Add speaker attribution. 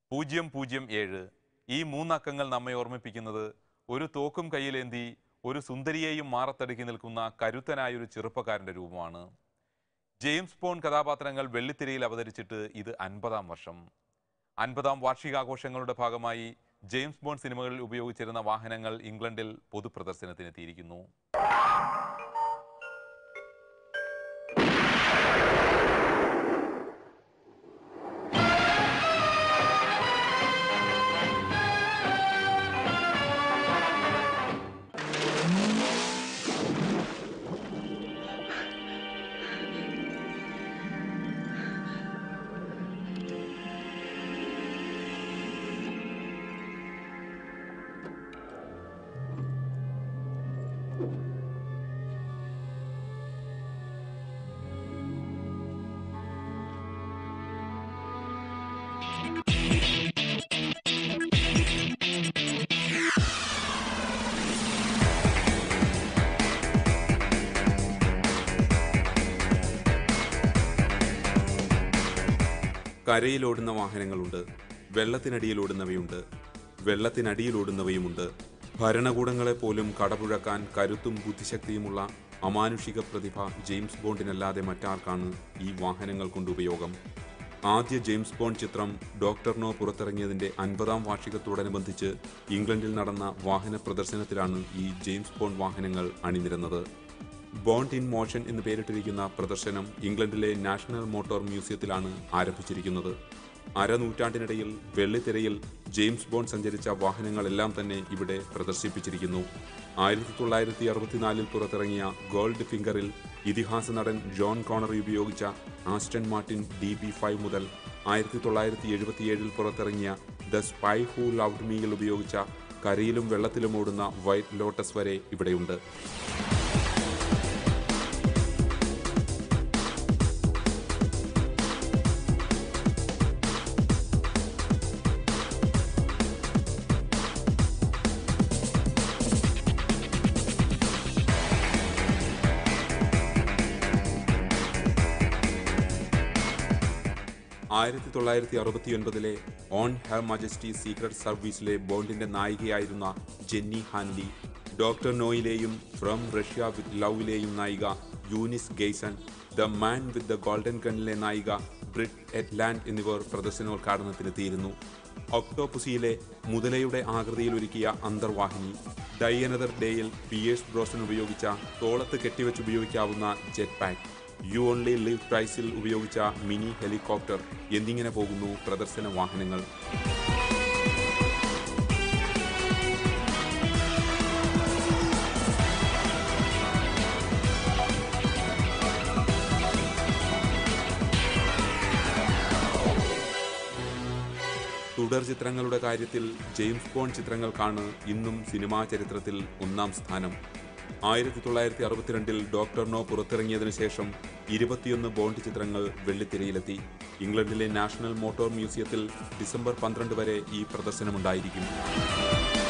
Speaker 1: പൂജ്യം പൂജ്യം ഏഴ് ഈ മൂന്നക്കങ്ങൾ നമ്മെ ഓർമ്മിപ്പിക്കുന്നത് ഒരു തോക്കും കയ്യിലേന്തി ഒരു സുന്ദരിയെയും മാറത്തടുക്കി നിൽക്കുന്ന കരുത്തനായൊരു ചെറുപ്പക്കാരൻ്റെ രൂപമാണ് ജെയിംസ് ബോണ്ട് കഥാപാത്രങ്ങൾ വെള്ളിത്തിരയിൽ അവതരിച്ചിട്ട് ഇത് അൻപതാം വർഷം അൻപതാം വാർഷികാഘോഷങ്ങളുടെ ഭാഗമായി ജെയിംസ് ബോണ്ട് സിനിമകളിൽ ഉപയോഗിച്ചിരുന്ന വാഹനങ്ങൾ ഇംഗ്ലണ്ടിൽ പൊതുപ്രദർശനത്തിനെത്തിയിരിക്കുന്നു
Speaker 2: കരയിലോടുന്ന വാഹനങ്ങളുണ്ട് വെള്ളത്തിനടിയിലോടുന്നവയുണ്ട് വെള്ളത്തിനടിയിലോടുന്നവയുമുണ്ട് ഭരണകൂടങ്ങളെ പോലും കടപുഴക്കാൻ കരുത്തും ബുദ്ധിശക്തിയുമുള്ള അമാനുഷിക പ്രതിഭ ജെയിംസ് ബോണ്ടിനല്ലാതെ മറ്റാർക്കാണ് ഈ വാഹനങ്ങൾ കൊണ്ട് ഉപയോഗം ആദ്യ ജെയിംസ് ബോണ്ട് ചിത്രം ഡോക്ടർ നോ പുറത്തിറങ്ങിയതിന്റെ അൻപതാം വാർഷികത്തോടനുബന്ധിച്ച് ഇംഗ്ലണ്ടിൽ നടന്ന വാഹന പ്രദർശനത്തിലാണ് ഈ ജെയിംസ് ബോണ്ട് വാഹനങ്ങൾ അണിനിരന്നത് ബോണ്ട് ഇൻ മോഷൻ എന്ന് പേരിട്ടിരിക്കുന്ന പ്രദർശനം ഇംഗ്ലണ്ടിലെ നാഷണൽ മോട്ടോർ മ്യൂസിയത്തിലാണ് ആരംഭിച്ചിരിക്കുന്നത് അരനൂറ്റാണ്ടിനിടയിൽ വെള്ളിത്തിരയിൽ ജെയിംസ് ബോണ്ട് സഞ്ചരിച്ച വാഹനങ്ങളെല്ലാം തന്നെ ഇവിടെ പ്രദർശിപ്പിച്ചിരിക്കുന്നു ആയിരത്തി തൊള്ളായിരത്തി അറുപത്തിനാലിൽ പുറത്തിറങ്ങിയ ഗോൾഡ് ഫിംഗറിൽ ഇതിഹാസ നടൻ ജോൺ കോണറി ഉപയോഗിച്ച Aston Martin D B five മുതൽ ആയിരത്തി തൊള്ളായിരത്തി എഴുപത്തിയേഴിൽ പുറത്തിറങ്ങിയ ദ സ്പൈ ഹൂ ലവ്ഡ് മീയിൽ ഉപയോഗിച്ച കരയിലും വെള്ളത്തിലും ഓടുന്ന വൈറ്റ് ലോട്ടസ് വരെ ഇവിടെയുണ്ട് ആയിരത്തി തൊള്ളായിരത്തി അറുപത്തിയൊൻപതിലെ ഓൺ ഹെർ മജസ്റ്റി സീക്രട്ട് സർവീസിലെ ബോണ്ടിന്റെ നായികയായിരുന്ന ജെന്നി ഹാൻലി ഡോക്ടർ നോയിലെയും ഫ്രം റഷ്യ വിത്ത് ലവിലെയും നായിക Eunice Gayson the man with the golden ഗണ്ണിലെ നായിക ബ്രിറ്റ് എറ്റ്ലാൻഡ് എന്നിവർ പ്രദർശനോദ്ഘാടനത്തിനെത്തിയിരുന്നു ഒക്ടോപുസിയിലെ മുതലയുടെ ആകൃതിയിൽ ഒരുക്കിയ അന്തർവാഹിനി ഡൈ അനദർ ഡേയിൽ പിയേഴ്സ് ബ്രോസൺ ഉപയോഗിച്ച തോളത്ത് കെട്ടിവെച്ച് ഉപയോഗിക്കാവുന്ന jet pack you only live പ്രൈസിൽ ഉപയോഗിച്ച മിനി ഹെലികോപ്റ്റർ എന്നിങ്ങനെ പോകുന്നു പ്രദർശന വാഹനങ്ങൾ തുടർ ചിത്രങ്ങളുടെ കാര്യത്തിൽ ജെയിംസ് ബോണ്ട് ചിത്രങ്ങൾക്കാണ് ഇന്നും സിനിമാ ചരിത്രത്തിൽ ഒന്നാം സ്ഥാനം ആയിരത്തി തൊള്ളായിരത്തി അറുപത്തിരണ്ടിൽ ഡോക്ടർ നോ പുറത്തിറങ്ങിയതിനു ശേഷം ഇരുപത്തിയൊന്ന് ബോണ്ട് ചിത്രങ്ങൾ വെള്ളിത്തിരയിലെത്തി ഇംഗ്ലണ്ടിലെ നാഷണൽ മോട്ടോർ മ്യൂസിയത്തിൽ ഡിസംബർ പന്ത്രണ്ട് വരെ ഈ പ്രദർശനമുണ്ടായിരിക്കും